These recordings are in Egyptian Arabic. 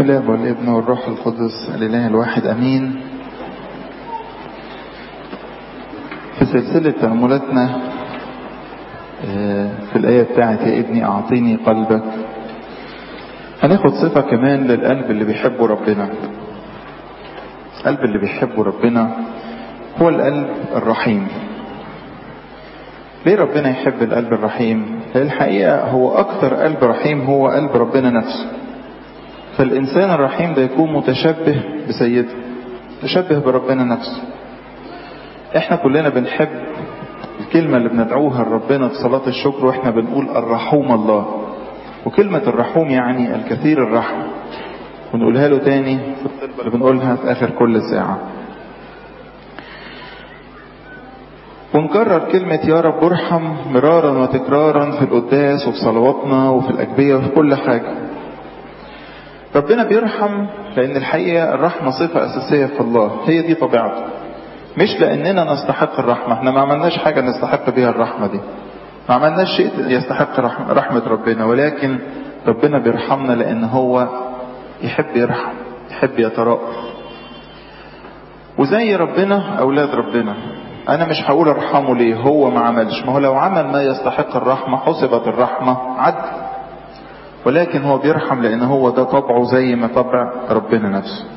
الاب والابن والروح القدس الاله الواحد امين في سلسلة تأملاتنا في الآية بتاعت يا ابني أعطيني قلبك هناخد صفة كمان للقلب اللي بيحبه ربنا القلب اللي بيحبه ربنا هو القلب الرحيم ليه ربنا يحب القلب الرحيم الحقيقة هو أكثر قلب رحيم هو قلب ربنا نفسه فالإنسان الرحيم ده يكون متشبه بسيده متشبه بربنا نفسه احنا كلنا بنحب الكلمة اللي بندعوها لربنا في صلاة الشكر واحنا بنقول الرحوم الله وكلمة الرحوم يعني الكثير الرحمة ونقولها له تاني في الطلبة اللي بنقولها في آخر كل ساعة ونكرر كلمة يا رب ارحم مرارا وتكرارا في القداس وفي صلواتنا وفي الأجبية وفي كل حاجة ربنا بيرحم لأن الحقيقة الرحمة صفة أساسية في الله هي دي طبيعته مش لأننا نستحق الرحمة احنا ما عملناش حاجة نستحق بها الرحمة دي ما عملناش شيء يستحق رحمة ربنا ولكن ربنا بيرحمنا لأن هو يحب يرحم يحب يترأف وزي ربنا أولاد ربنا أنا مش هقول ارحمه ليه هو ما عملش ما هو لو عمل ما يستحق الرحمة حسبت الرحمة عدل ولكن هو بيرحم لأن هو ده طبعه زي ما طبع ربنا نفسه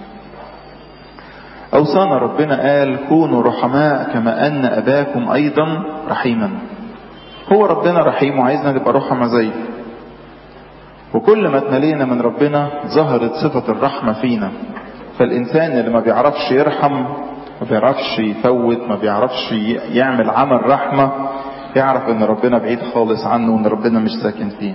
أوصانا ربنا قال كونوا رحماء كما أن أباكم أيضا رحيما هو ربنا رحيم وعايزنا نبقى رحمة زيه وكل ما اتملينا من ربنا ظهرت صفة الرحمة فينا فالإنسان اللي ما بيعرفش يرحم ما بيعرفش يفوت ما بيعرفش يعمل عمل رحمة يعرف ان ربنا بعيد خالص عنه وان ربنا مش ساكن فيه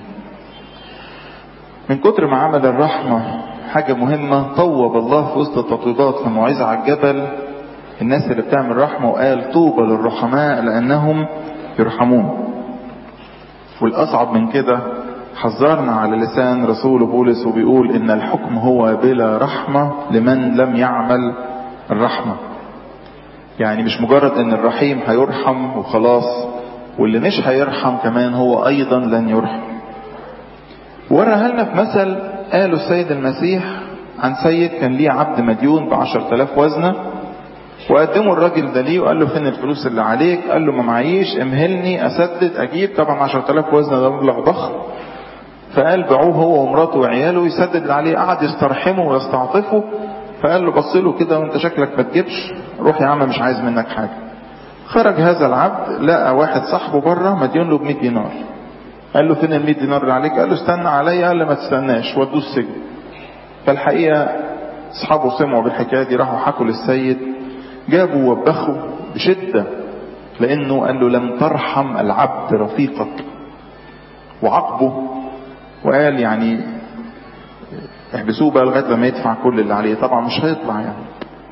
من كتر ما عمل الرحمة حاجة مهمة طوب الله في وسط التطويبات في موعظة على الجبل الناس اللي بتعمل رحمة وقال طوبى للرحماء لأنهم يرحمون والأصعب من كده حذرنا على لسان رسول بولس وبيقول إن الحكم هو بلا رحمة لمن لم يعمل الرحمة يعني مش مجرد ان الرحيم هيرحم وخلاص واللي مش هيرحم كمان هو ايضا لن يرحم وراها لنا في مثل قاله السيد المسيح عن سيد كان ليه عبد مديون بعشر تلاف وزنة وقدموا الراجل ده ليه وقال له فين الفلوس اللي عليك قال له ما معيش امهلني اسدد اجيب طبعا عشر تلاف وزنة ده مبلغ ضخم فقال باعوه هو ومراته وعياله يسدد اللي عليه قعد يسترحمه ويستعطفه فقال له بص له كده وانت شكلك ما تجيبش روح يا عم مش عايز منك حاجه خرج هذا العبد لقى واحد صاحبه بره مديون له ب 100 دينار قال له فين ال 100 دينار اللي عليك قال له استنى عليا قال له ما تستناش ودوه السجن فالحقيقه اصحابه سمعوا بالحكايه دي راحوا حكوا للسيد جابوا وبخوا بشده لانه قال له لم ترحم العبد رفيقك وعاقبه وقال يعني احبسوه بقى لغايه لما يدفع كل اللي عليه طبعا مش هيطلع يعني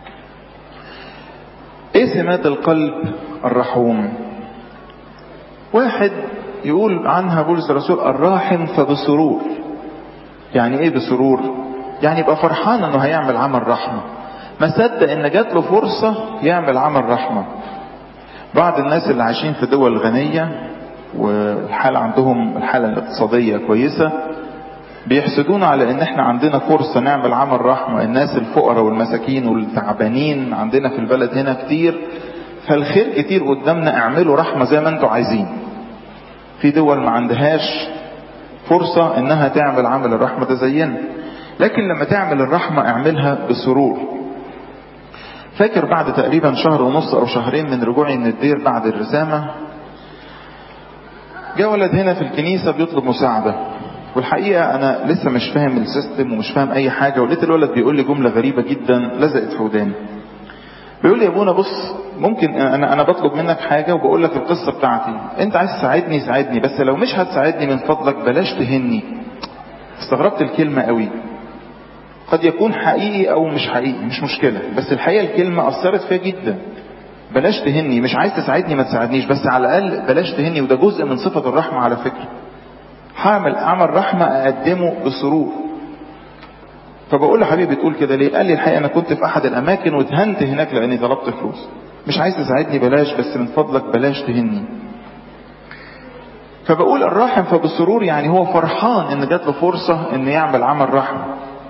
ايه سمات القلب الرحوم واحد يقول عنها بولس الرسول الراحم فبسرور يعني ايه بسرور يعني يبقى فرحان انه هيعمل عمل رحمه ما صدق ان جات له فرصه يعمل عمل رحمه بعض الناس اللي عايشين في دول غنيه والحاله عندهم الحاله الاقتصاديه كويسه بيحسدونا على ان احنا عندنا فرصة نعمل عمل رحمة الناس الفقراء والمساكين والتعبانين عندنا في البلد هنا كتير فالخير كتير قدامنا اعملوا رحمة زي ما انتوا عايزين في دول ما عندهاش فرصة انها تعمل عمل الرحمة ده زينا لكن لما تعمل الرحمة اعملها بسرور فاكر بعد تقريبا شهر ونص او شهرين من رجوعي من الدير بعد الرسامة جاء ولد هنا في الكنيسة بيطلب مساعدة والحقيقة أنا لسه مش فاهم السيستم ومش فاهم أي حاجة ولقيت الولد بيقول لي جملة غريبة جدا لزقت في وداني. بيقول لي يا ابونا بص ممكن أنا أنا بطلب منك حاجة وبقول لك القصة بتاعتي، أنت عايز تساعدني ساعدني بس لو مش هتساعدني من فضلك بلاش تهني. استغربت الكلمة قوي. قد يكون حقيقي أو مش حقيقي مش مشكلة بس الحقيقة الكلمة أثرت فيا جدا. بلاش تهني مش عايز تساعدني ما تساعدنيش بس على الأقل بلاش تهني وده جزء من صفة الرحمة على فكرة. هعمل عمل رحمة أقدمه بسرور فبقول لحبيبي تقول كده ليه قال لي الحقيقة أنا كنت في أحد الأماكن واتهنت هناك لأني طلبت فلوس مش عايز تساعدني بلاش بس من فضلك بلاش تهني فبقول الراحم فبالسرور يعني هو فرحان ان جات له فرصة ان يعمل عمل رحمة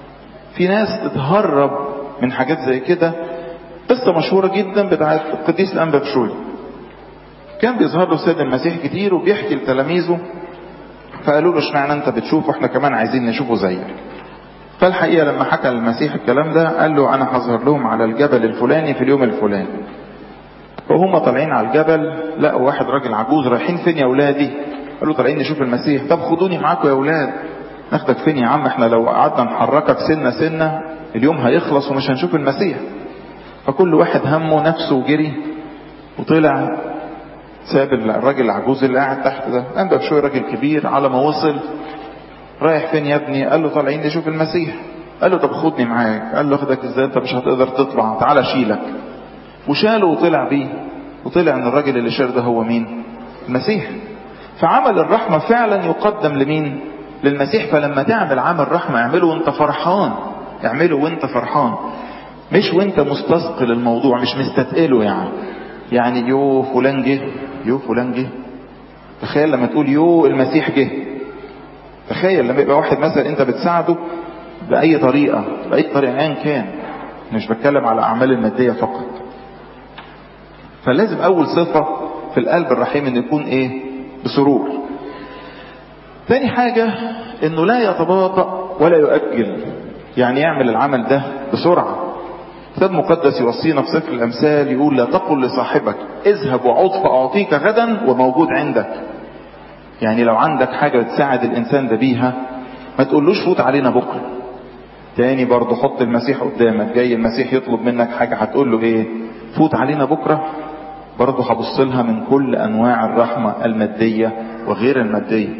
في ناس تتهرب من حاجات زي كده قصة مشهورة جدا بتاعت القديس الأنبا بشوي كان بيظهر له السيد المسيح كتير وبيحكي لتلاميذه فقالوا له اشمعنى انت بتشوفه احنا كمان عايزين نشوفه زيك فالحقيقة لما حكى المسيح الكلام ده قال له انا هظهر لهم على الجبل الفلاني في اليوم الفلاني وهم طالعين على الجبل لقوا واحد راجل عجوز رايحين فين يا اولادي قالوا طالعين نشوف المسيح طب خدوني معاكم يا اولاد ناخدك فين يا عم احنا لو قعدنا نحركك سنة سنة اليوم هيخلص ومش هنشوف المسيح فكل واحد همه نفسه وجري وطلع ساب الراجل العجوز اللي قاعد تحت ده انبا بشوي راجل كبير على ما وصل رايح فين يا ابني قال له طالعين نشوف المسيح قال له طب خدني معاك قال له اخدك ازاي انت مش هتقدر تطلع تعالى اشيلك وشاله وطلع بيه وطلع ان الراجل اللي شال ده هو مين المسيح فعمل الرحمة فعلا يقدم لمين للمسيح فلما تعمل عمل رحمة اعمله وانت فرحان اعمله وانت فرحان مش وانت مستثقل الموضوع مش مستثقله يعني يعني يو فلان جه يو فلان جه تخيل لما تقول يو المسيح جه تخيل لما يبقى واحد مثلا انت بتساعده بأي طريقة بأي طريقة ايا كان مش بتكلم على أعمال المادية فقط فلازم أول صفة في القلب الرحيم إن يكون إيه بسرور تاني حاجة إنه لا يتباطأ ولا يؤجل يعني يعمل العمل ده بسرعة كتاب مقدس يوصينا في سفر الأمثال يقول لا تقل لصاحبك اذهب وعود فأعطيك غدا وموجود عندك يعني لو عندك حاجة تساعد الإنسان ده بيها ما تقولوش فوت علينا بكرة تاني برضه حط المسيح قدامك جاي المسيح يطلب منك حاجة هتقول له ايه فوت علينا بكرة برضه هبص لها من كل انواع الرحمة المادية وغير المادية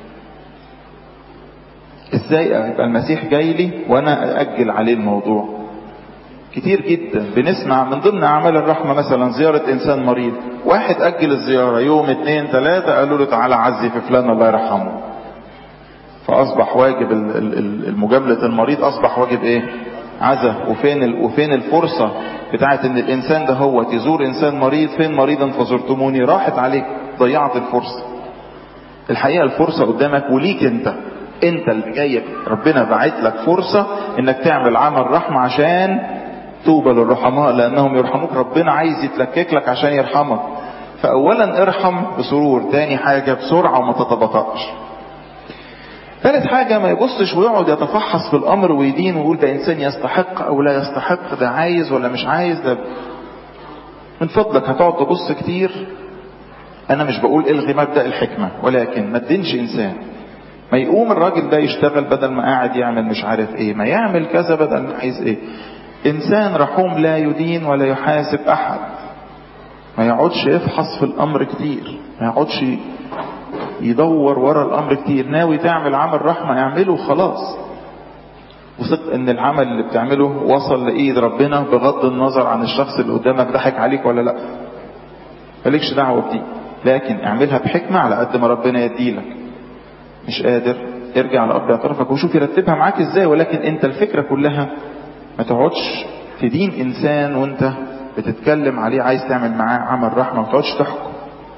ازاي يبقى المسيح جاي لي وانا ااجل عليه الموضوع كتير جدا بنسمع من ضمن اعمال الرحمة مثلا زيارة انسان مريض واحد اجل الزيارة يوم اتنين تلاتة قالوا له تعالى عزي في فلان الله يرحمه فاصبح واجب المجاملة المريض اصبح واجب ايه عزا وفين وفين الفرصة بتاعت ان الانسان ده هو تزور انسان مريض فين مريضا فزرتموني راحت عليك ضيعت الفرصة الحقيقة الفرصة قدامك وليك انت انت اللي جاي ربنا باعت لك فرصة انك تعمل عمل رحمة عشان توبة للرحماء لانهم يرحموك ربنا عايز يتلكك لك عشان يرحمك فاولا ارحم بسرور تاني حاجة بسرعة وما تتبطأش ثالث حاجة ما يبصش ويقعد يتفحص في الأمر ويدين ويقول ده إنسان يستحق أو لا يستحق ده عايز ولا مش عايز ده من فضلك هتقعد تبص كتير أنا مش بقول إلغي مبدأ الحكمة ولكن ما تدينش إنسان ما يقوم الراجل ده يشتغل بدل ما قاعد يعمل مش عارف إيه ما يعمل كذا بدل ما عايز إيه إنسان رحوم لا يدين ولا يحاسب أحد ما يقعدش يفحص في الأمر كتير ما يقعدش يدور ورا الامر كتير ناوي تعمل عمل رحمة اعمله خلاص وثق ان العمل اللي بتعمله وصل لايد ربنا بغض النظر عن الشخص اللي قدامك ضحك عليك ولا لا مالكش دعوة بدي لكن اعملها بحكمة على قد ما ربنا يديلك مش قادر ارجع لأرض اعترافك وشوف يرتبها معاك ازاي ولكن انت الفكرة كلها ما تقعدش تدين انسان وانت بتتكلم عليه عايز تعمل معاه عمل رحمة ما تقعدش تحكم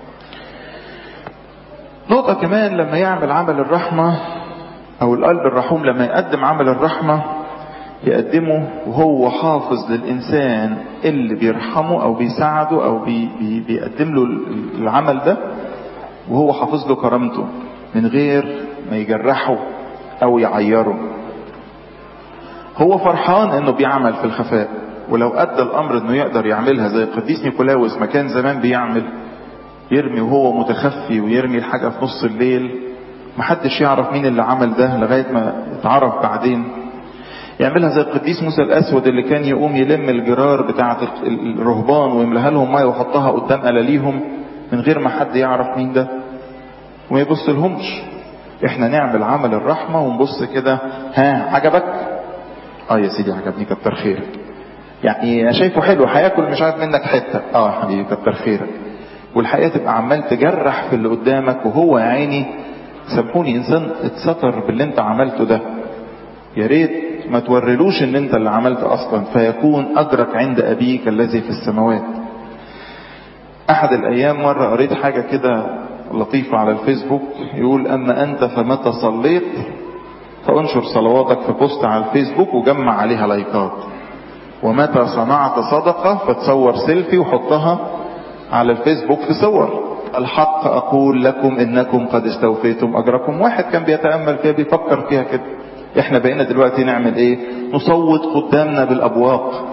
نقطة كمان لما يعمل عمل الرحمة أو القلب الرحوم لما يقدم عمل الرحمة يقدمه وهو حافظ للإنسان اللي بيرحمه أو بيساعده أو بي بي بيقدم له العمل ده وهو حافظ له كرامته من غير ما يجرحه أو يعيره هو فرحان انه بيعمل في الخفاء ولو ادى الامر انه يقدر يعملها زي القديس نيكولاوس ما كان زمان بيعمل يرمي وهو متخفي ويرمي الحاجة في نص الليل محدش يعرف مين اللي عمل ده لغاية ما اتعرف بعدين يعملها زي القديس موسى الأسود اللي كان يقوم يلم الجرار بتاعة الرهبان ويملاها لهم مية ويحطها قدام ألاليهم من غير ما حد يعرف مين ده وما يبص لهمش احنا نعمل عمل الرحمة ونبص كده ها عجبك اه يا سيدي عجبني كتر خيرك يعني انا شايفه حلو هياكل مش عارف منك حتة اه يا حبيبي كتر خيرك والحقيقة تبقى عمال تجرح في اللي قدامك وهو يا عيني سامحوني انسان اتستر باللي انت عملته ده يا ريت ما تورلوش ان انت اللي عملته اصلا فيكون اجرك عند ابيك الذي في السماوات احد الايام مرة قريت حاجة كده لطيفة على الفيسبوك يقول اما انت فمتى صليت فانشر صلواتك في بوست على الفيسبوك وجمع عليها لايكات ومتى صنعت صدقة فتصور سيلفي وحطها على الفيسبوك في صور الحق أقول لكم إنكم قد استوفيتم أجركم واحد كان بيتأمل فيها بيفكر فيها كده احنا بقينا دلوقتي نعمل ايه نصوت قدامنا بالأبواق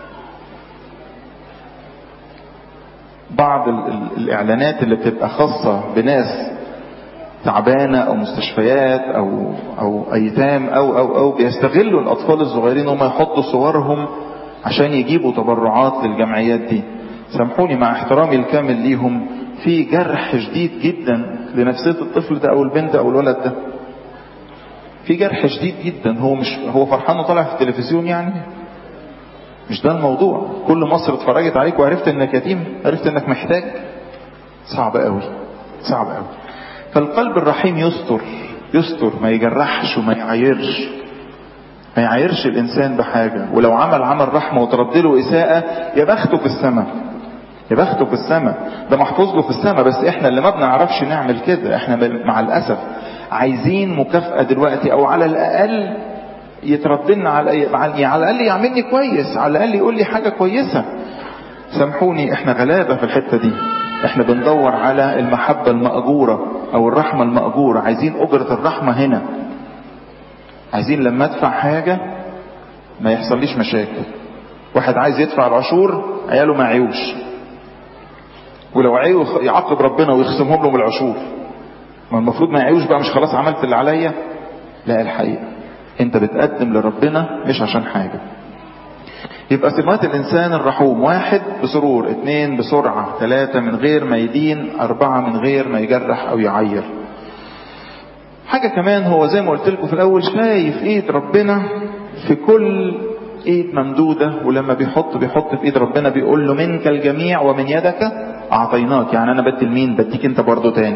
بعض ال ال الإعلانات اللي بتبقى خاصة بناس تعبانة أو مستشفيات أو أو أيتام أو أو أو بيستغلوا الأطفال الصغيرين هم يحطوا صورهم عشان يجيبوا تبرعات للجمعيات دي سامحوني مع احترامي الكامل ليهم في جرح شديد جدا لنفسية الطفل ده أو البنت أو الولد ده في جرح شديد جدا هو مش هو فرحان وطالع في التلفزيون يعني مش ده الموضوع كل مصر اتفرجت عليك وعرفت انك يتيم عرفت انك محتاج صعب قوي صعب قوي فالقلب الرحيم يستر يستر ما يجرحش وما يعايرش ما يعايرش الانسان بحاجة ولو عمل عمل رحمة وترد له اساءة يا بخته في السماء يا بخته في السماء ده محفوظ له في السماء بس احنا اللي ما بنعرفش نعمل كده احنا مع الاسف عايزين مكافأة دلوقتي او على الاقل يترد لنا على على الاقل يعملني كويس على الاقل يقول لي حاجة كويسة سامحوني احنا غلابة في الحتة دي احنا بندور على المحبة المأجورة او الرحمة المأجورة عايزين اجرة الرحمة هنا عايزين لما ادفع حاجة ما يحصليش مشاكل واحد عايز يدفع العشور عياله ما عيوش ولو عيوا يعاقب ربنا ويخصمهم له من العشور ما المفروض ما يعيوش بقى مش خلاص عملت اللي عليا لا الحقيقة انت بتقدم لربنا مش عشان حاجة يبقى صفات الانسان الرحوم واحد بسرور اثنين بسرعة ثلاثة من غير ما يدين اربعة من غير ما يجرح او يعير حاجة كمان هو زي ما قلت لكم في الاول شايف ايد ربنا في كل ايد ممدودة ولما بيحط بيحط في ايد ربنا بيقول له منك الجميع ومن يدك اعطيناك يعني انا بدي لمين بديك انت برضه تاني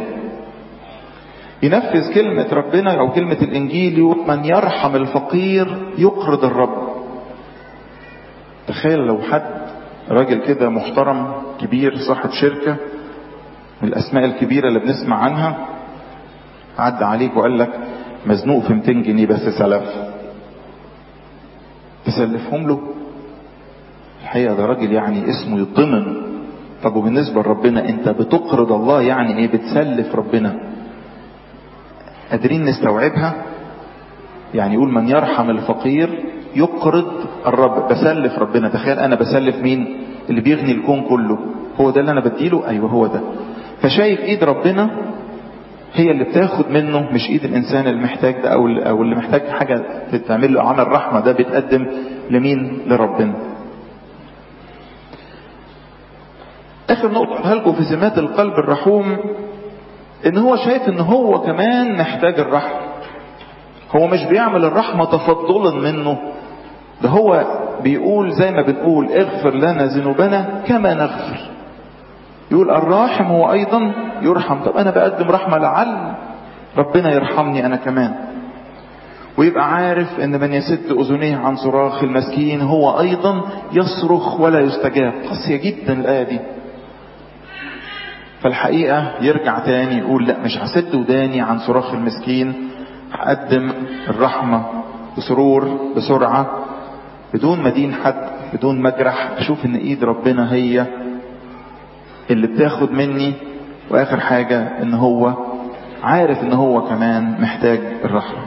ينفذ كلمة ربنا او كلمة الانجيل من يرحم الفقير يقرض الرب تخيل لو حد راجل كده محترم كبير صاحب شركة من الاسماء الكبيرة اللي بنسمع عنها عدى عليك وقال لك مزنوق في 200 جنيه بس سلف تسلفهم له الحقيقة ده راجل يعني اسمه يطمن طب وبالنسبة لربنا انت بتقرض الله يعني ايه بتسلف ربنا قادرين نستوعبها يعني يقول من يرحم الفقير يقرض الرب بسلف ربنا تخيل انا بسلف مين اللي بيغني الكون كله هو ده اللي انا بديله ايوه هو ده فشايف ايد ربنا هي اللي بتاخد منه مش ايد الانسان المحتاج ده او او اللي محتاج حاجه تعمل له عمل رحمه ده بيتقدم لمين لربنا اخر نقطه اقولها لكم في سمات القلب الرحوم ان هو شايف ان هو كمان محتاج الرحمه هو مش بيعمل الرحمه تفضلا منه ده هو بيقول زي ما بنقول اغفر لنا ذنوبنا كما نغفر يقول الراحم هو ايضا يرحم طب انا بقدم رحمة لعل ربنا يرحمني انا كمان ويبقى عارف ان من يسد اذنيه عن صراخ المسكين هو ايضا يصرخ ولا يستجاب قاسية جدا الاية دي فالحقيقة يرجع تاني يقول لا مش هسد وداني عن صراخ المسكين هقدم الرحمة بسرور بسرعة بدون مدين حد بدون مجرح اشوف ان ايد ربنا هي اللي بتاخد مني واخر حاجة ان هو عارف ان هو كمان محتاج الرحمة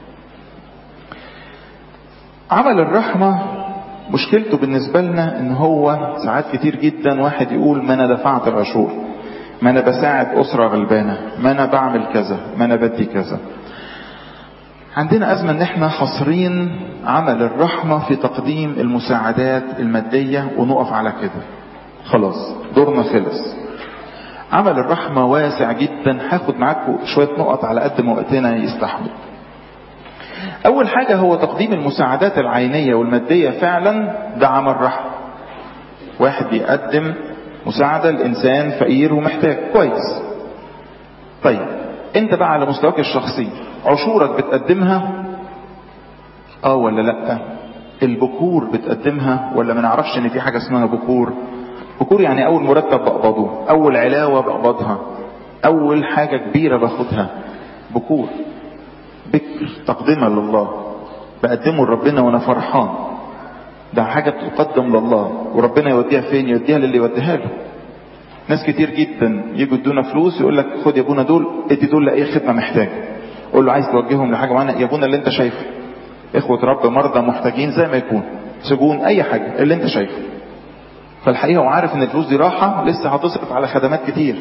عمل الرحمة مشكلته بالنسبة لنا ان هو ساعات كتير جدا واحد يقول ما انا دفعت العشور ما انا بساعد اسرة غلبانة ما انا بعمل كذا ما انا بدي كذا عندنا أزمة ان احنا حاصرين عمل الرحمة في تقديم المساعدات المادية ونقف على كده خلاص دورنا خلص عمل الرحمة واسع جدا هاخد معاكم شوية نقط على قد ما وقتنا يستحمل أول حاجة هو تقديم المساعدات العينية والمادية فعلا ده عمل رحمة واحد بيقدم مساعدة لإنسان فقير ومحتاج كويس طيب انت بقى على مستواك الشخصي عشورك بتقدمها اه ولا لا البكور بتقدمها ولا ما نعرفش ان في حاجة اسمها بكور بكور يعني اول مرتب بقبضه اول علاوة بقبضها اول حاجة كبيرة باخدها بكور بكر تقدمها لله بقدمه لربنا وانا فرحان ده حاجة تقدم لله وربنا يوديها فين يوديها للي يوديها له ناس كتير جدا يجوا يدونا فلوس يقول لك خد يا ابونا دول ادي دول لاي خدمه محتاج قول له عايز توجههم لحاجه معينه يا ابونا اللي انت شايفه اخوه رب مرضى محتاجين زي ما يكون سجون اي حاجه اللي انت شايفه فالحقيقه هو عارف ان الفلوس دي راحه لسه هتصرف على خدمات كتير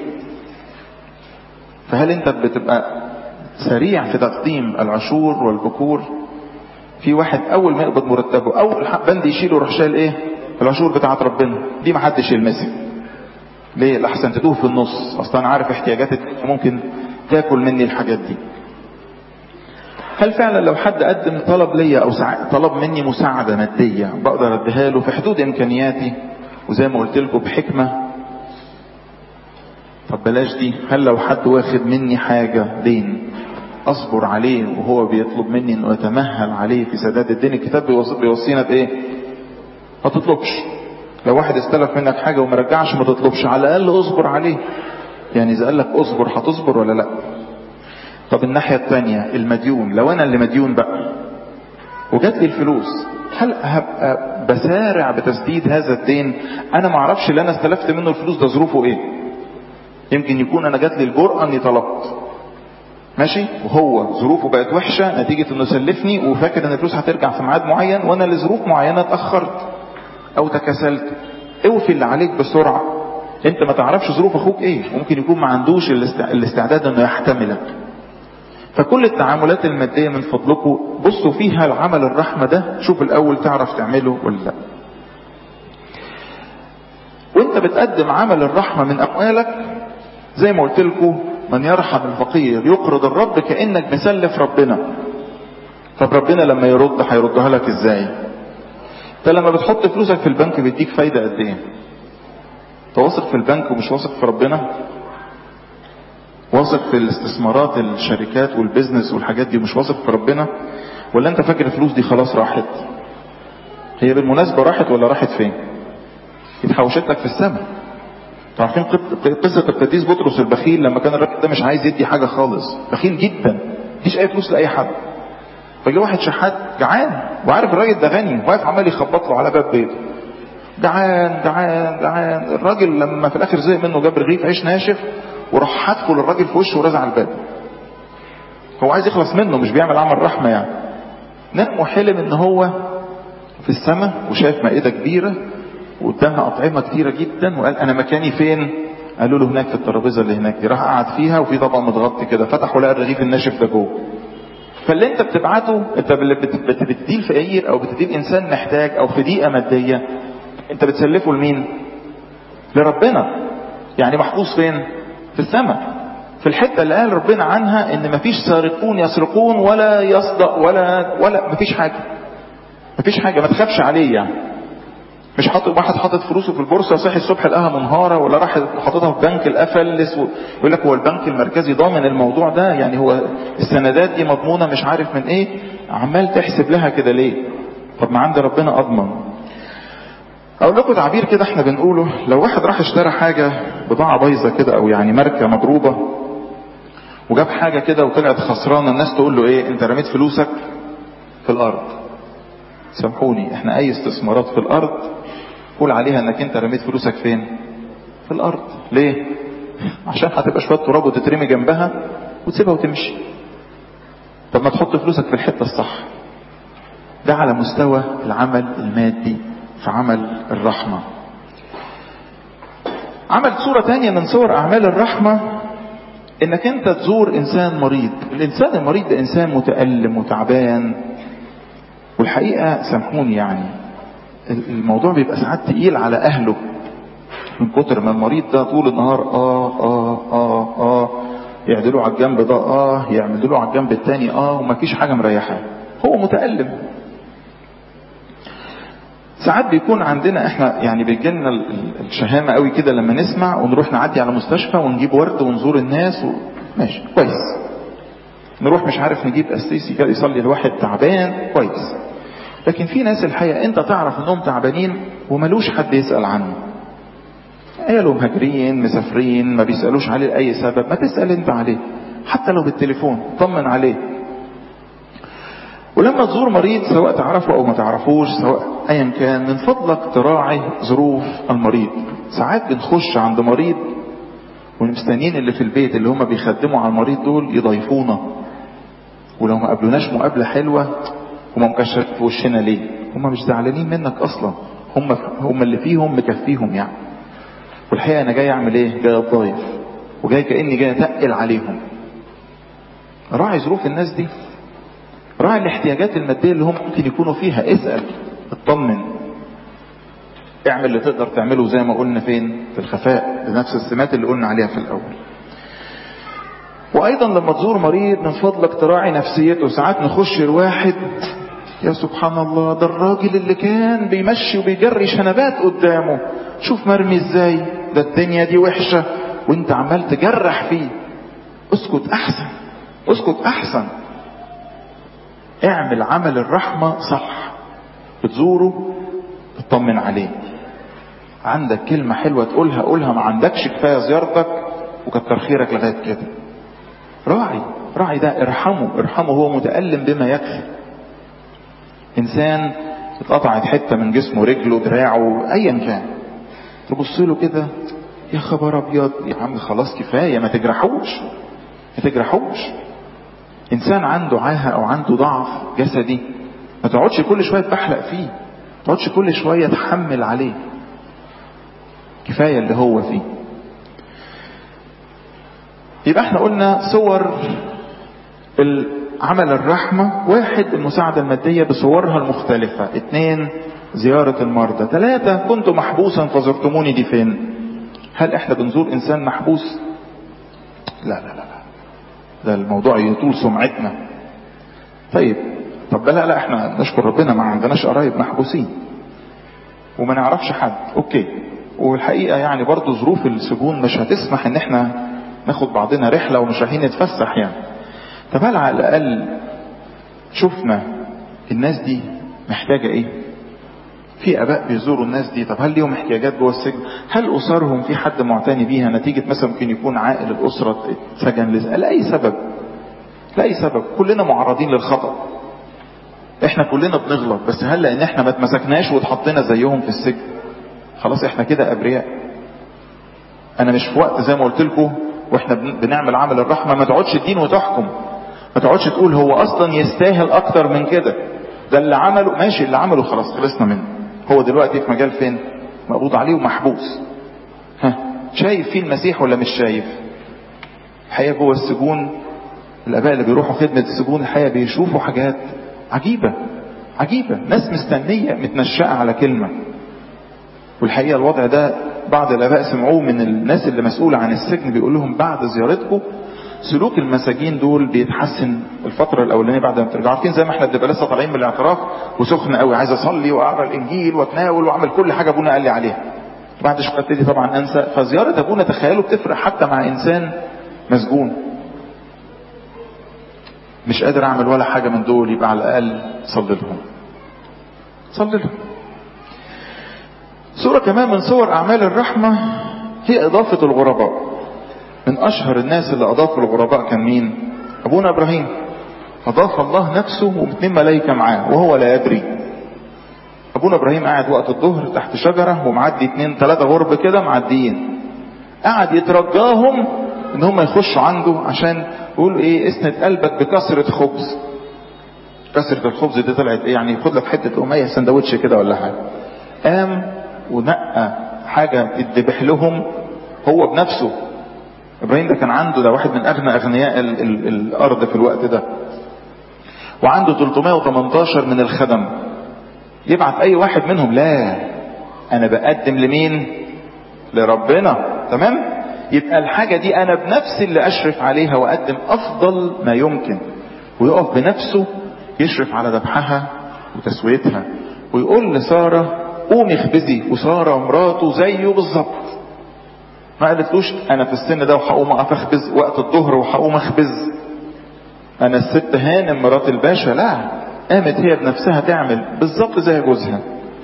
فهل انت بتبقى سريع في تقديم العشور والبكور في واحد اول ما يقبض مرتبه اول بند يشيله يروح شايل ايه العشور بتاعت ربنا دي ما حدش يلمسها ليه الاحسن تتوه في النص اصلا انا عارف احتياجات ممكن تاكل مني الحاجات دي هل فعلا لو حد قدم طلب ليا او طلب مني مساعدة مادية بقدر اديها له في حدود امكانياتي وزي ما قلت لكم بحكمة طب بلاش دي هل لو حد واخد مني حاجة دين اصبر عليه وهو بيطلب مني انه اتمهل عليه في سداد الدين الكتاب بيوصينا بايه ما تطلبش لو واحد استلف منك حاجة وما رجعش ما تطلبش على الاقل اصبر عليه يعني اذا قال لك اصبر هتصبر ولا لا طب الناحية الثانية المديون لو انا اللي مديون بقى وجات لي الفلوس هل هبقى بسارع بتسديد هذا الدين انا ما اعرفش اللي انا استلفت منه الفلوس ده ظروفه ايه يمكن يكون انا جات لي الجرأة اني طلبت ماشي وهو ظروفه بقت وحشة نتيجة انه سلفني وفاكر ان الفلوس هترجع في ميعاد معين وانا لظروف معينة اتأخرت او تكسلت اوفي اللي عليك بسرعة انت ما تعرفش ظروف اخوك ايه ممكن يكون ما عندوش الاستعداد انه يحتملك فكل التعاملات المادية من فضلكم بصوا فيها العمل الرحمة ده شوف الاول تعرف تعمله ولا لا وانت بتقدم عمل الرحمة من اموالك زي ما قلت لكم من يرحم الفقير يقرض الرب كأنك مسلف ربنا طب ربنا لما يرد هيردها لك ازاي انت لما بتحط فلوسك في البنك بيديك فايدة قد ايه انت واثق في البنك ومش واثق في ربنا واثق في الاستثمارات الشركات والبيزنس والحاجات دي مش واثق في ربنا ولا انت فاكر الفلوس دي خلاص راحت هي بالمناسبة راحت ولا راحت فين اتحوشت لك في السماء عارفين قصة القديس بطرس البخيل لما كان الراجل ده مش عايز يدي حاجة خالص بخيل جدا مفيش اي فلوس لاي حد فجه واحد شحات جعان وعارف الراجل ده غني واقف عمال يخبط له على باب بيته جعان جعان جعان الراجل لما في الاخر زهق منه جاب رغيف عيش ناشف وراح حاتفه للراجل في وشه ورزع الباب هو عايز يخلص منه مش بيعمل عمل رحمه يعني نام وحلم ان هو في السماء وشايف مائده كبيره وقدامها اطعمه كتيره جدا وقال انا مكاني فين قالوا له هناك في الترابيزه اللي هناك دي راح قعد فيها وفي طبق متغطي كده فتح ولقى الرغيف الناشف ده جوه فاللي انت بتبعته انت بتديه الفقير او بتديه الانسان محتاج او في ضيقه ماديه انت بتسلفه لمين لربنا يعني محفوظ فين في السماء في الحتة اللي قال ربنا عنها ان مفيش سارقون يسرقون ولا يصدق ولا ولا مفيش حاجة مفيش حاجة ما تخافش عليه يعني مش حاطط واحد حاطط فلوسه في البورصة صحي الصبح لقاها منهارة ولا راح حاططها في بنك الافلس ويقول لك هو البنك المركزي ضامن الموضوع ده يعني هو السندات دي مضمونة مش عارف من ايه عمال تحسب لها كده ليه طب ما عند ربنا اضمن اقول لكم تعبير كده احنا بنقوله لو واحد راح اشترى حاجة بضاعة بايظة كده او يعني ماركة مضروبة وجاب حاجة كده وطلعت خسرانة الناس تقول له ايه انت رميت فلوسك في الارض سامحوني احنا اي استثمارات في الارض قول عليها انك انت رميت فلوسك فين في الارض ليه عشان هتبقى شوية تراب وتترمي جنبها وتسيبها وتمشي طب ما تحط فلوسك في الحتة الصح ده على مستوى العمل المادي في عمل الرحمة عمل صورة تانية من صور أعمال الرحمة إنك أنت تزور إنسان مريض الإنسان المريض ده إنسان متألم وتعبان والحقيقة سامحوني يعني الموضوع بيبقى ساعات تقيل على أهله من كتر ما المريض ده طول النهار آه آه آه آه يعدلوا على الجنب ده آه يعملوا على الجنب التاني آه ومفيش حاجة مريحاه هو متألم ساعات بيكون عندنا احنا يعني بيجيلنا الشهامة قوي كده لما نسمع ونروح نعدي على مستشفى ونجيب ورد ونزور الناس و... ماشي كويس نروح مش عارف نجيب قسيس يصلي لواحد تعبان كويس لكن في ناس الحقيقة انت تعرف انهم تعبانين وملوش حد يسأل عنه قالوا مهاجرين مسافرين ما بيسألوش عليه لأي سبب ما تسأل انت عليه حتى لو بالتليفون طمن عليه ولما تزور مريض سواء تعرفه او ما تعرفوش سواء ايا كان من فضلك تراعي ظروف المريض ساعات بنخش عند مريض والمستنيين اللي في البيت اللي هم بيخدموا على المريض دول يضيفونا ولو ما قابلوناش مقابلة حلوة هم مكشرين في وشنا ليه هم مش زعلانين منك اصلا هم هم اللي فيهم مكفيهم يعني والحقيقة انا جاي اعمل ايه جاي اتضايف وجاي كأني جاي اتقل عليهم راعي ظروف الناس دي راعي الاحتياجات المادية اللي هم ممكن يكونوا فيها اسأل اطمن اعمل اللي تقدر تعمله زي ما قلنا فين في الخفاء بنفس السمات اللي قلنا عليها في الاول وايضا لما تزور مريض من فضلك تراعي نفسيته ساعات نخش الواحد يا سبحان الله ده الراجل اللي كان بيمشي وبيجري شنبات قدامه شوف مرمي ازاي ده الدنيا دي وحشة وانت عمال تجرح فيه اسكت احسن اسكت احسن اعمل عمل الرحمة صح بتزوره تطمن عليه عندك كلمة حلوة تقولها قولها ما عندكش كفاية زيارتك وكتر خيرك لغاية كده راعي راعي ده ارحمه ارحمه هو متألم بما يكفي انسان اتقطعت حتة من جسمه رجله دراعه ايا كان تبص له كده يا خبر ابيض يا عم خلاص كفاية ما تجرحوش ما تجرحوش انسان عنده عاهة او عنده ضعف جسدي ما تقعدش كل شوية تبحلق فيه ما تقعدش كل شوية تحمل عليه كفاية اللي هو فيه يبقى احنا قلنا صور عمل الرحمة واحد المساعدة المادية بصورها المختلفة اثنين زيارة المرضى ثلاثة كنت محبوسا فزرتموني دي فين هل احنا بنزور انسان محبوس لا لا لا لا ده الموضوع يطول سمعتنا طيب طب لا لا احنا نشكر ربنا ما عندناش قرايب محبوسين وما نعرفش حد اوكي والحقيقة يعني برضو ظروف السجون مش هتسمح ان احنا ناخد بعضنا رحلة ومش رايحين نتفسح يعني طب هل على الاقل شفنا الناس دي محتاجة ايه في اباء بيزوروا الناس دي طب هل ليهم احتياجات جوه السجن هل اسرهم في حد معتني بيها نتيجة مثلا ممكن يكون عائل الاسرة اتسجن لأي سبب لأي سبب كلنا معرضين للخطأ احنا كلنا بنغلط بس هل لان احنا ما اتمسكناش واتحطينا زيهم في السجن خلاص احنا كده ابرياء انا مش في وقت زي ما قلت لكم واحنا بنعمل عمل الرحمة ما تقعدش الدين وتحكم ما تقعدش تقول هو اصلا يستاهل اكتر من كده ده اللي عمله ماشي اللي عمله خلاص خلصنا منه هو دلوقتي في مجال فين مقبوض عليه ومحبوس ها شايف فيه المسيح ولا مش شايف الحقيقة جوه السجون الاباء اللي بيروحوا خدمة السجون الحقيقة بيشوفوا حاجات عجيبة عجيبة ناس مستنية متنشأة على كلمة والحقيقة الوضع ده بعض الاباء سمعوه من الناس اللي مسؤولة عن السجن بيقول لهم بعد زيارتكم سلوك المساجين دول بيتحسن الفترة الأولانية بعد ما ترجعوا عارفين زي ما احنا بنبقى لسه طالعين من الاعتراف وسخن قوي عايز أصلي وأقرأ الإنجيل وأتناول وأعمل كل حاجة أبونا قال لي عليها بعد شوية ابتدي طبعا أنسى فزيارة أبونا تخيلوا بتفرق حتى مع إنسان مسجون مش قادر أعمل ولا حاجة من دول يبقى على الأقل صلي لهم صلي لهم صورة كمان من صور أعمال الرحمة هي إضافة الغرباء من أشهر الناس اللي أضافوا الغرباء كان مين أبونا إبراهيم أضاف الله نفسه واثنين ملايكة معاه وهو لا يدري أبونا إبراهيم قاعد وقت الظهر تحت شجرة ومعدي اتنين تلاتة غرب كده معديين قاعد يترجاهم ان هم يخشوا عنده عشان يقول ايه اسند قلبك بكسرة خبز كسرة الخبز دي طلعت ايه يعني خد لك حتة قمية سندوتش كده ولا حاجة قام ونقى حاجة تذبح لهم هو بنفسه ابراهيم ده كان عنده ده واحد من اغنى اغنياء ال ال الارض في الوقت ده وعنده 318 من الخدم يبعت اي واحد منهم لا انا بقدم لمين لربنا تمام يبقى الحاجة دي انا بنفسي اللي اشرف عليها واقدم افضل ما يمكن ويقف بنفسه يشرف على ذبحها وتسويتها ويقول لسارة قومي اخبزي وسارة مراته زيه بالظبط ما قالتلوش انا في السن ده وهقوم اقف اخبز وقت الظهر وهقوم اخبز انا الست هانم مرات الباشا لا قامت هي بنفسها تعمل بالظبط زي جوزها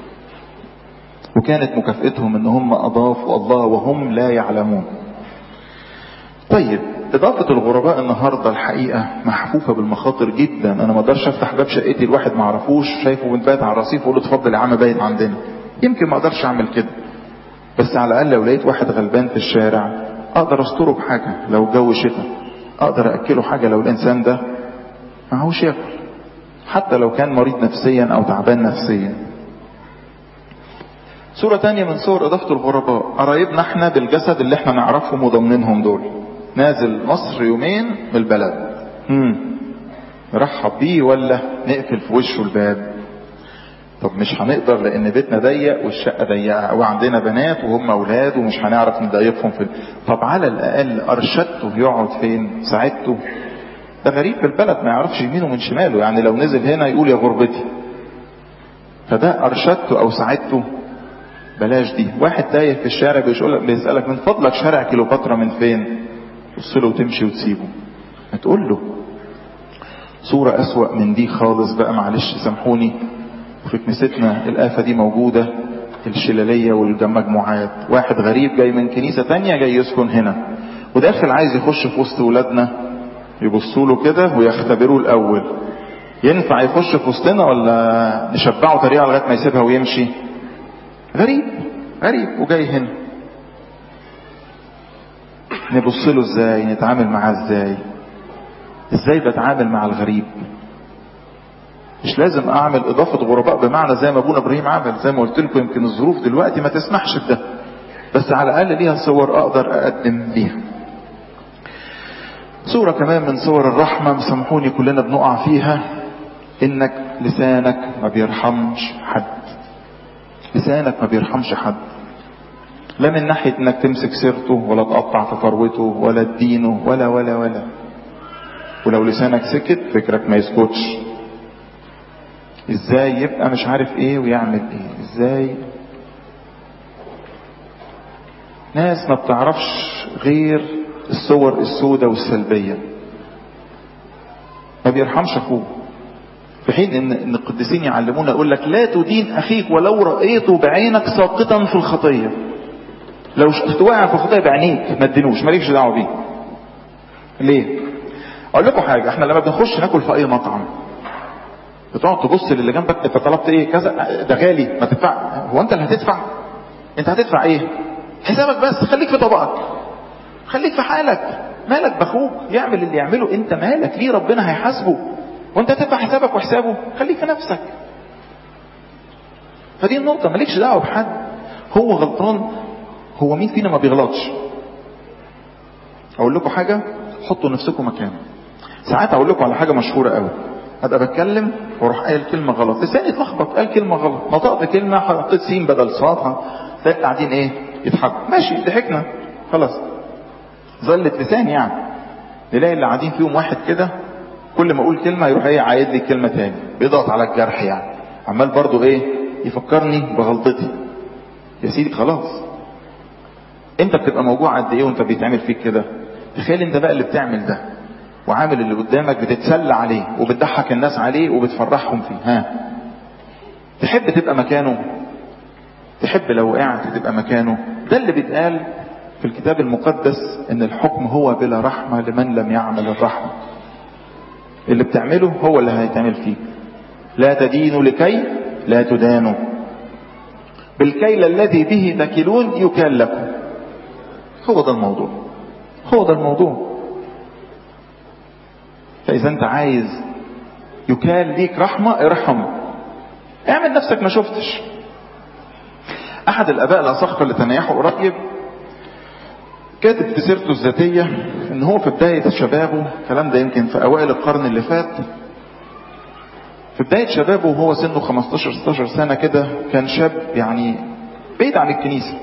وكانت مكافئتهم ان هم اضافوا الله وهم لا يعلمون طيب إضافة الغرباء النهاردة الحقيقة محفوفة بالمخاطر جدا أنا ما اقدرش أفتح باب شقتي الواحد ما اعرفوش شايفه بنبات على الرصيف وأقول له اتفضل يا عم بايت عندنا يمكن ما اقدرش أعمل كده بس على الأقل لو لقيت واحد غلبان في الشارع أقدر أستره بحاجة لو الجو شتاء أقدر أكله حاجة لو الإنسان ده معهوش ياكل حتى لو كان مريض نفسيا أو تعبان نفسيا صورة تانية من صور إضافة الغرباء قرايبنا احنا بالجسد اللي احنا نعرفهم وضامنينهم دول نازل مصر يومين من البلد امم نرحب بيه ولا نقفل في وشه الباب طب مش هنقدر لان بيتنا ضيق والشقه ضيقه وعندنا بنات وهم اولاد ومش هنعرف نضيفهم في طب على الاقل ارشدته يقعد فين ساعدته ده غريب في البلد ما يعرفش يمينه من شماله يعني لو نزل هنا يقول يا غربتي فده ارشدته او ساعدته بلاش دي واحد تايه في الشارع بيقول بيسالك من فضلك شارع كيلوباترا من فين تبص له وتمشي وتسيبه ما تقول له صورة أسوأ من دي خالص بقى معلش سامحوني في كنيستنا الآفة دي موجودة الشلالية والمجموعات واحد غريب جاي من كنيسة تانية جاي يسكن هنا وداخل عايز يخش في وسط ولادنا يبصوا له كده ويختبروه الأول ينفع يخش في وسطنا ولا نشبعه طريقة لغاية ما يسيبها ويمشي غريب غريب وجاي هنا نبص له ازاي نتعامل معاه ازاي ازاي بتعامل مع الغريب مش لازم اعمل اضافة غرباء بمعنى زي ما ابونا ابراهيم عمل زي ما قلت لكم يمكن الظروف دلوقتي ما تسمحش بده بس على الاقل ليها صور اقدر اقدم ليها صورة كمان من صور الرحمة مسامحوني كلنا بنقع فيها انك لسانك ما بيرحمش حد لسانك ما بيرحمش حد لا من ناحية انك تمسك سيرته ولا تقطع في ثروته ولا تدينه ولا ولا ولا ولو لسانك سكت فكرك ما يسكتش ازاي يبقى مش عارف ايه ويعمل ايه ازاي ناس ما بتعرفش غير الصور السوداء والسلبية ما بيرحمش اخوه في حين ان ان القديسين يعلمونا يقول لك لا تدين اخيك ولو رايته بعينك ساقطا في الخطيه لو شفت واقع في الخطيه بعينيك ما تدينوش مالكش دعوه بيه ليه اقول لكم حاجه احنا لما بنخش ناكل في اي مطعم بتقعد تبص للي جنبك انت طلبت ايه كذا ده غالي ما تدفع هو انت اللي هتدفع انت هتدفع ايه حسابك بس خليك في طبقك خليك في حالك مالك باخوك يعمل اللي يعمله انت مالك ليه ربنا هيحاسبه وانت هتدفع حسابك وحسابه خليك في نفسك فدي النقطة مالكش دعوة بحد هو غلطان هو مين فينا ما بيغلطش اقول لكم حاجة حطوا نفسكم مكانه ساعات اقول لكم على حاجة مشهورة قوي ابقى بتكلم واروح قايل كلمة غلط لساني اتلخبط قال كلمة غلط نطقت كلمة حطيت سين بدل صاد تلاقي قاعدين ايه يضحكوا ماشي ضحكنا خلاص ظلت لسان يعني نلاقي اللي قاعدين فيهم واحد كده كل ما اقول كلمه يروح ايه عايد لي كلمه تاني بيضغط على الجرح يعني عمال برضو ايه يفكرني بغلطتي يا سيدي خلاص انت بتبقى موجوع قد ايه وانت بيتعمل فيك كده تخيل انت بقى اللي بتعمل ده وعامل اللي قدامك بتتسلى عليه وبتضحك الناس عليه وبتفرحهم فيه ها تحب تبقى مكانه تحب لو وقعت تبقى مكانه ده اللي بيتقال في الكتاب المقدس ان الحكم هو بلا رحمه لمن لم يعمل الرحمه اللي بتعمله هو اللي هيتعمل فيك لا تدينوا لكي لا تدانوا بالكيل الذي به تكلون يكال لكم هو ده الموضوع هو ده الموضوع فإذا أنت عايز يكال ليك رحمة ارحم اعمل نفسك ما شفتش أحد الآباء الأصخر اللي تنيحوا قريب كاتب في سيرته الذاتية ان هو في بداية شبابه الكلام ده يمكن في اوائل القرن اللي فات في بداية شبابه وهو سنه 15 16 سنة كده كان شاب يعني بعيد عن الكنيسة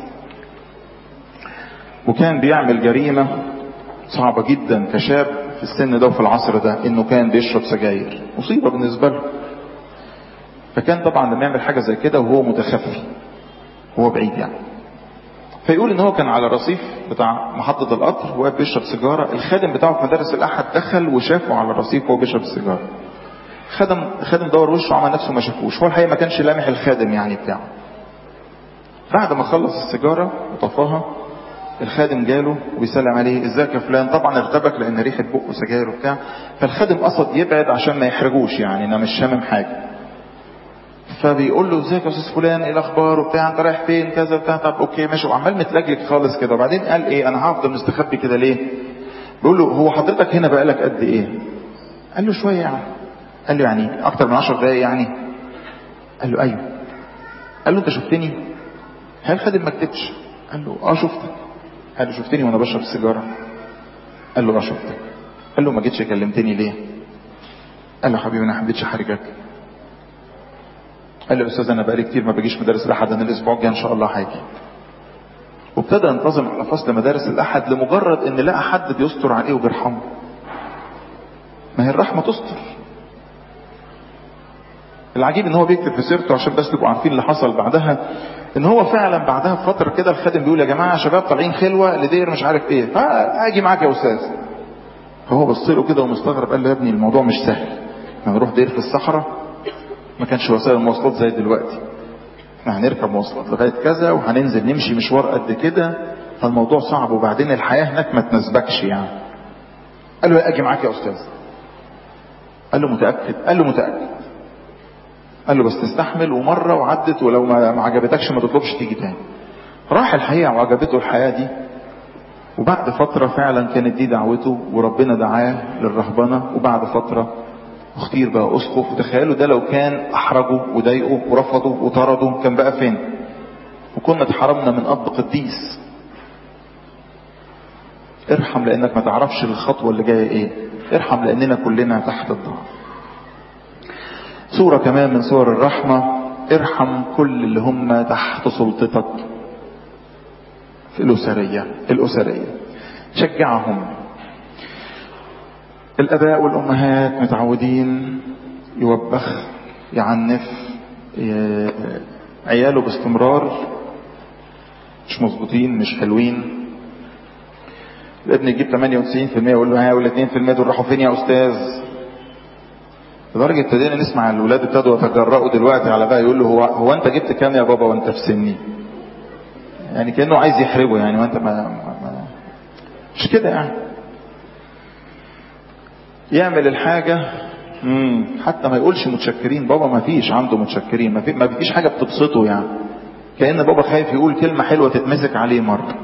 وكان بيعمل جريمة صعبة جدا كشاب في السن ده وفي العصر ده انه كان بيشرب سجاير مصيبة بالنسبة له فكان طبعا لما يعمل حاجة زي كده وهو متخفي هو بعيد يعني فيقول ان هو كان على رصيف بتاع محطة القطر وقف بيشرب سيجارة الخادم بتاعه في مدارس الأحد دخل وشافه على الرصيف وهو بيشرب السيجارة خدم خادم دور وشه وعمل نفسه ما شافوش هو الحقيقة ما كانش لامح الخادم يعني بتاعه بعد ما خلص السيجارة وطفاها الخادم جاله وبيسلم عليه ازيك يا فلان طبعا ارتبك لان ريحه بقه سجاير وبتاع فالخادم قصد يبعد عشان ما يحرجوش يعني انا مش شامم حاجه فبيقول له ازيك يا استاذ فلان ايه الاخبار وبتاع انت رايح فين كذا بتاع طب اوكي ماشي وعمال متلجلج خالص كده وبعدين قال ايه انا هفضل مستخبي كده ليه بيقول له هو حضرتك هنا بقالك قد ايه قال له شويه يعني قال له يعني اكتر من 10 دقايق يعني قال له ايوه قال له انت شفتني هل خادم ما كتبش قال له اه شفتك قال له شفتني وانا بشرب السيجاره قال له اه شفتك قال له ما جيتش كلمتني ليه قال له حبيبي انا ما حبيتش احرجك قال له يا استاذ انا بقالي كتير ما باجيش مدارس الاحد انا الاسبوع الجاي ان شاء الله هاجي وابتدى ينتظم على فصل مدارس الاحد لمجرد ان لقى حد بيستر عليه وبيرحمه ما هي الرحمه تستر العجيب ان هو بيكتب في سيرته عشان بس تبقوا عارفين اللي حصل بعدها ان هو فعلا بعدها بفتره كده الخادم بيقول يا جماعه شباب طالعين خلوه لدير مش عارف ايه فاجي معاك يا استاذ فهو بص له كده ومستغرب قال له يا ابني الموضوع مش سهل هنروح دير في الصحراء ما كانش وسائل المواصلات زي دلوقتي احنا هنركب مواصلات لغايه كذا وهننزل نمشي مشوار قد كده فالموضوع صعب وبعدين الحياه هناك ما تناسبكش يعني قال له اجي معاك يا استاذ قال له متاكد قال له متاكد قال له بس تستحمل ومره وعدت ولو ما عجبتكش ما تطلبش تيجي تاني راح الحقيقه وعجبته الحياه دي وبعد فترة فعلا كانت دي دعوته وربنا دعاه للرهبنة وبعد فترة اختير بقى اسقف وتخيلوا ده لو كان احرجه وضايقه ورفضه وطرده كان بقى فين وكنا اتحرمنا من اب قديس ارحم لانك ما تعرفش الخطوه اللي جايه ايه ارحم لاننا كلنا تحت الضعف صوره كمان من صور الرحمه ارحم كل اللي هم تحت سلطتك في الاسريه الاسريه شجعهم الاباء والامهات متعودين يوبخ يعنف عياله باستمرار مش مظبوطين مش حلوين الابن يجيب 98% يقول له ها وال 2% دول راحوا فين يا استاذ لدرجه ابتدينا نسمع الولاد ابتدوا يتجرأوا دلوقتي على بقى يقول له هو هو انت جبت كام يا بابا وانت في سني يعني كانه عايز يحرجه يعني وانت ما, ما, ما مش كده يعني يعمل الحاجة مم. حتى ما يقولش متشكرين بابا ما فيش عنده متشكرين ما, في ما فيش حاجة بتبسطه يعني كأن بابا خايف يقول كلمة حلوة تتمسك عليه مرة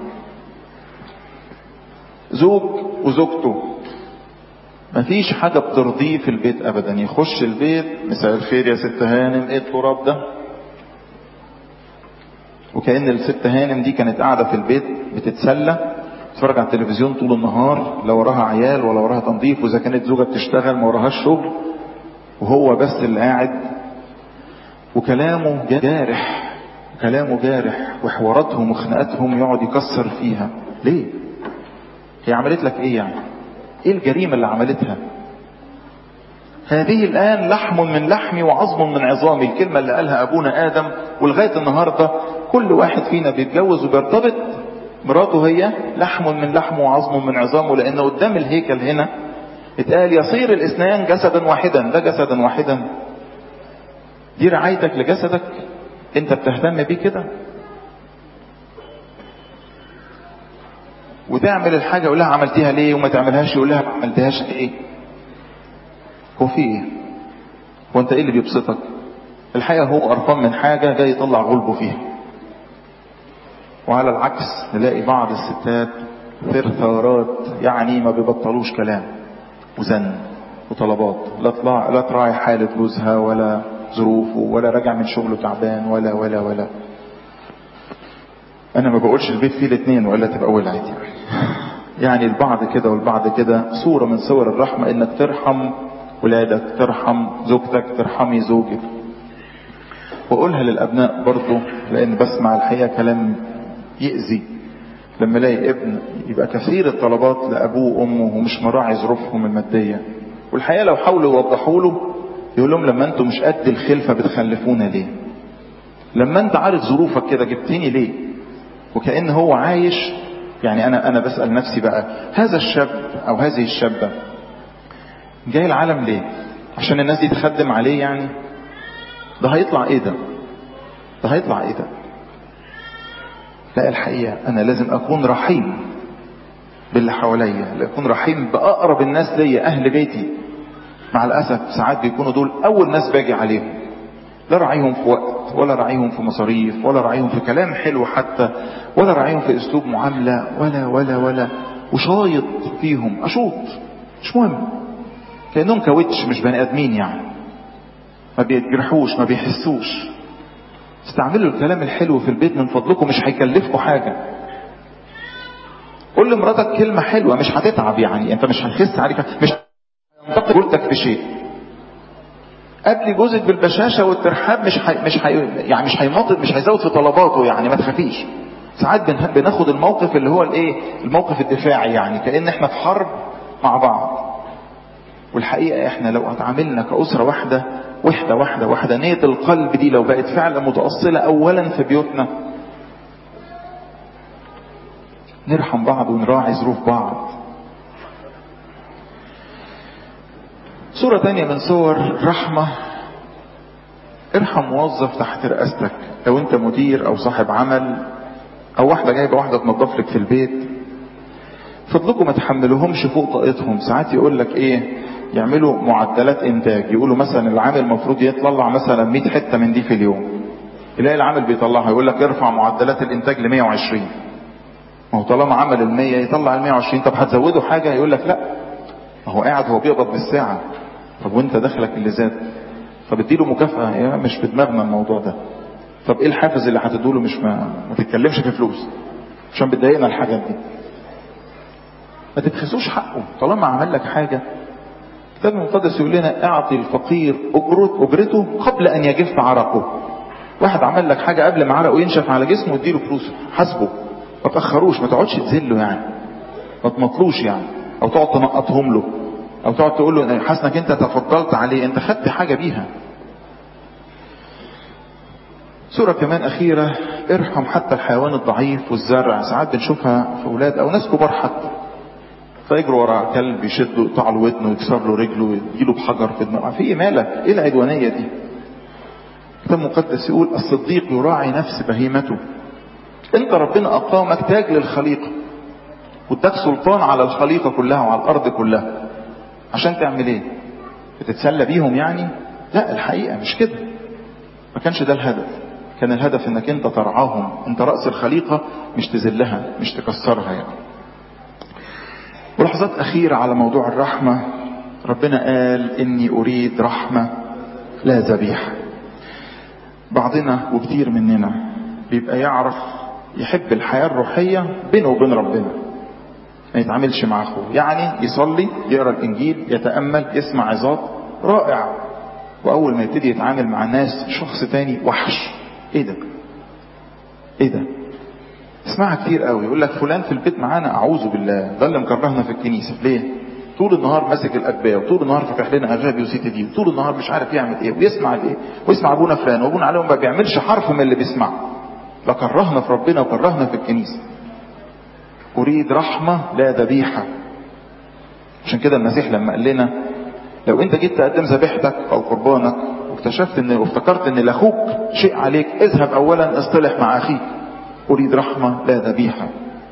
زوج وزوجته ما فيش حاجة بترضيه في البيت أبدا يخش البيت مساء الخير يا ست هانم ايه التراب ده وكأن الست هانم دي كانت قاعدة في البيت بتتسلى تتفرج على التلفزيون طول النهار لا وراها عيال ولا وراها تنظيف واذا كانت زوجة بتشتغل ما وراهاش شغل وهو بس اللي قاعد وكلامه جارح كلامه جارح وحواراتهم وخناقاتهم يقعد يكسر فيها ليه هي عملت لك ايه يعني ايه الجريمة اللي عملتها هذه الآن لحم من لحمي وعظم من عظامي الكلمة اللي قالها أبونا آدم ولغاية النهاردة كل واحد فينا بيتجوز وبيرتبط مراته هي لحم من لحمه وعظم من عظامه لأن قدام الهيكل هنا اتقال يصير الاثنان جسدا واحدا ده جسدا واحدا دي رعايتك لجسدك انت بتهتم بيه كده وتعمل الحاجة يقول لها عملتيها ليه وما تعملهاش يقول لها ما عملتهاش ليه هو في ايه هو انت ايه اللي بيبسطك الحقيقة هو قرفان من حاجة جاي يطلع غلبه فيها وعلى العكس نلاقي بعض الستات ثرثارات يعني ما بيبطلوش كلام وزن وطلبات لا تطلع لا تراعي حالة جوزها ولا ظروفه ولا راجع من شغله تعبان ولا ولا ولا انا ما بقولش البيت فيه الاثنين والا تبقى ولعت يعني يعني البعض كده والبعض كده صورة من صور الرحمة انك ترحم ولادك ترحم زوجتك ترحمي زوجك واقولها للابناء برضو لان بسمع الحقيقة كلام يأذي لما الاقي ابن يبقى كثير الطلبات لابوه وامه ومش مراعي ظروفهم المادية والحقيقة لو حاولوا يوضحوا له يقول لهم لما انتم مش قد الخلفة بتخلفونا ليه لما انت عارف ظروفك كده جبتني ليه وكأن هو عايش يعني انا انا بسأل نفسي بقى هذا الشاب او هذه الشابة جاي العالم ليه عشان الناس دي تخدم عليه يعني ده هيطلع ايه ده ده هيطلع ايه ده لا الحقيقة أنا لازم أكون رحيم باللي حواليا لأكون رحيم بأقرب الناس ليا أهل بيتي مع الأسف ساعات بيكونوا دول أول ناس باجي عليهم لا راعيهم في وقت ولا راعيهم في مصاريف ولا راعيهم في كلام حلو حتى ولا راعيهم في أسلوب معاملة ولا ولا ولا وشايط فيهم أشوط مش مهم كأنهم كاوتش مش بني آدمين يعني ما بيتجرحوش ما بيحسوش استعملوا الكلام الحلو في البيت من فضلكم مش هيكلفكم حاجة قول لمراتك كلمة حلوة مش هتتعب يعني انت مش هتخس عليك مش هينتقد جولتك في شيء قبل جوزك بالبشاشة والترحاب مش حي... مش حي... يعني مش هيناطط مش هيزود في طلباته يعني ما تخافيش ساعات بن... بناخد الموقف اللي هو الايه الموقف الدفاعي يعني كأن احنا في حرب مع بعض والحقيقة احنا لو اتعاملنا كأسرة واحدة وحدة واحدة واحدة نية القلب دي لو بقت فعلا متأصلة أولا في بيوتنا نرحم بعض ونراعي ظروف بعض صورة تانية من صور الرحمة ارحم موظف تحت رئاستك لو انت مدير او صاحب عمل او واحدة جايبة واحدة تنظف لك في البيت فضلكم ما تحملوهمش فوق طاقتهم ساعات يقول لك ايه يعملوا معدلات انتاج يقولوا مثلا العامل المفروض يطلع مثلا 100 حته من دي في اليوم تلاقي العامل بيطلعها يقول لك ارفع معدلات الانتاج ل 120 ما هو طالما عمل ال 100 يطلع ال 120 طب هتزوده حاجه يقول لك لا ما هو قاعد هو بيقبض بالساعه طب وانت دخلك اللي زاد طب اديله مكافاه يا مش في دماغنا الموضوع ده طب ايه الحافز اللي هتديله مش ما, ما تتكلمش في فلوس عشان بتضايقنا الحاجات دي ما تبخسوش حقه طالما عمل لك حاجه الكتاب المقدس يقول لنا اعطي الفقير أجرت اجرته قبل ان يجف عرقه واحد عمل لك حاجه قبل ما عرقه ينشف على جسمه اديله فلوسه حاسبه ما تاخروش ما تقعدش تذله يعني ما تمطلوش يعني او تقعد تنقطهم له او تقعد تقول له حسنك انت تفضلت عليه انت خدت حاجه بيها سورة كمان أخيرة ارحم حتى الحيوان الضعيف والزرع ساعات بنشوفها في أولاد أو ناس كبار حتى فيجروا ورا كلب يشده يقطع له ودنه ويكسر له رجله يجيله بحجر في دماغه في ايه مالك ايه العدوانيه دي الكتاب المقدس يقول الصديق يراعي نفس بهيمته انت ربنا اقامك تاج للخليقه واداك سلطان على الخليقه كلها وعلى الارض كلها عشان تعمل ايه بتتسلى بيهم يعني لا الحقيقه مش كده ما كانش ده الهدف كان الهدف انك انت ترعاهم انت راس الخليقه مش تذلها مش تكسرها يعني ولحظات أخيرة على موضوع الرحمة ربنا قال إني أريد رحمة لا ذبيحة بعضنا وكتير مننا بيبقى يعرف يحب الحياة الروحية بينه وبين ربنا ما يتعاملش مع أخوه يعني يصلي يقرأ الإنجيل يتأمل يسمع عظات رائع وأول ما يبتدي يتعامل مع ناس شخص تاني وحش إيه ده إيه ده اسمعها كتير قوي يقول لك فلان في البيت معانا اعوذ بالله ده اللي مكرهنا في الكنيسه ليه طول النهار ماسك الادبيه وطول النهار فاتح لنا اغابي وسيتي دي وطول النهار مش عارف يعمل ايه ويسمع الايه ويسمع ابونا فلان وابونا عليهم ما بيعملش حرف من اللي بيسمعه لا كرهنا في ربنا وكرهنا في الكنيسه اريد رحمه لا ذبيحه عشان كده المسيح لما قال لنا لو انت جيت تقدم ذبيحتك او قربانك واكتشفت ان وافتكرت ان لاخوك شيء عليك اذهب اولا اصطلح مع اخيك أريد رحمة لا ذبيحة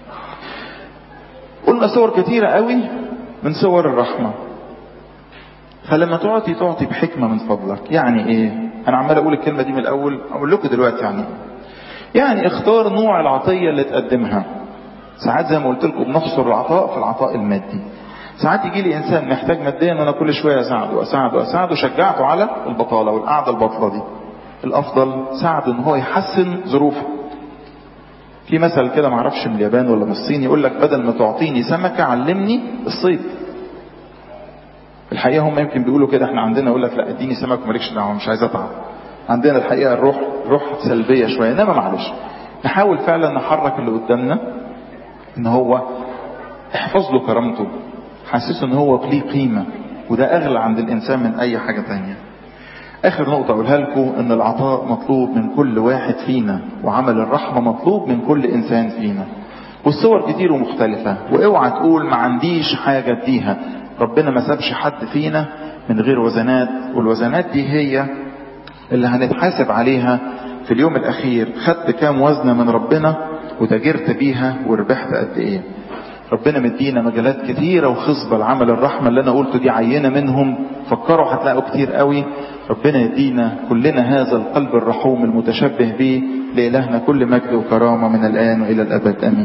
قلنا صور كثيرة قوي من صور الرحمة فلما تعطي تعطي بحكمة من فضلك يعني ايه انا عمال اقول الكلمة دي من الاول اقول لكم دلوقتي يعني يعني اختار نوع العطية اللي تقدمها ساعات زي ما قلت لكم بنحصر العطاء في العطاء المادي ساعات يجي لي انسان محتاج ماديا وانا كل شويه اساعده اساعده اساعده شجعته على البطاله والقعده البطله دي الافضل ساعده ان هو يحسن ظروفه في مثل كده معرفش من اليابان ولا من الصين يقول لك بدل ما تعطيني سمكة علمني الصيد الحقيقة هم يمكن بيقولوا كده احنا عندنا يقول لك لا اديني سمك مالكش دعوة مش عايز اتعب عندنا الحقيقة الروح روح سلبية شوية انما معلش نحاول فعلا نحرك اللي قدامنا ان هو احفظ له كرامته حسسه ان هو ليه قيمة وده اغلى عند الانسان من اي حاجة تانية اخر نقطة اقولها لكم ان العطاء مطلوب من كل واحد فينا وعمل الرحمة مطلوب من كل انسان فينا والصور كتير ومختلفة واوعى تقول ما عنديش حاجة اديها ربنا ما سابش حد فينا من غير وزنات والوزنات دي هي اللي هنتحاسب عليها في اليوم الاخير خدت كام وزنة من ربنا وتاجرت بيها وربحت قد ايه ربنا مدينا مجالات كتيرة وخصبة لعمل الرحمة اللي انا قلته دي عينة منهم فكروا هتلاقوا كتير قوي ربنا يدينا كلنا هذا القلب الرحوم المتشبه به لإلهنا كل مجد وكرامة من الآن وإلى الأبد آمين